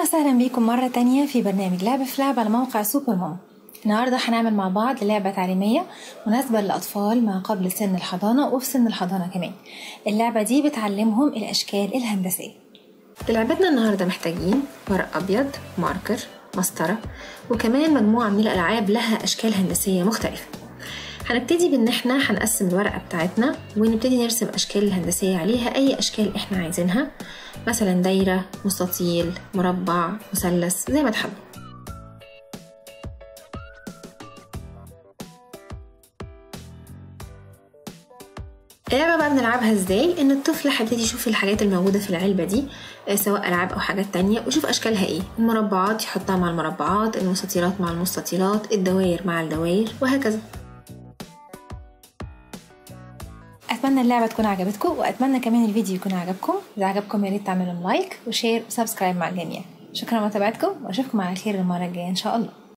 وسهلا بيكم مرة تانية في برنامج لعبة في لعبة على موقع سوبر ماما النهاردة هنعمل مع بعض لعبة تعليمية مناسبة للأطفال ما قبل سن الحضانة وفي سن الحضانة كمان اللعبة دي بتعلمهم الأشكال الهندسية لعبتنا النهاردة محتاجين ورق أبيض ماركر مسطرة وكمان مجموعة من الألعاب لها أشكال هندسية مختلفة هنبتدي بان احنا هنقسم الورقة بتاعتنا ونبتدي نرسم اشكال الهندسية عليها اي اشكال احنا عايزينها مثلا دايرة مستطيل مربع مثلث زي ما تحبوا اللعبة بقى بنلعبها ازاي ان الطفل هيبتدي يشوف الحاجات الموجودة في العلبة دي سواء العاب او حاجات تانية ويشوف اشكالها ايه المربعات يحطها مع المربعات المستطيلات مع المستطيلات الدوائر مع الدوائر وهكذا اتمنى اللعبه تكون عجبتكم واتمنى كمان الفيديو يكون عجبكم اذا عجبكم يا ريت تعملوا لايك وشير وسبسكرايب مع الجميع شكرا لمتابعتكم واشوفكم على خير المره الجايه ان شاء الله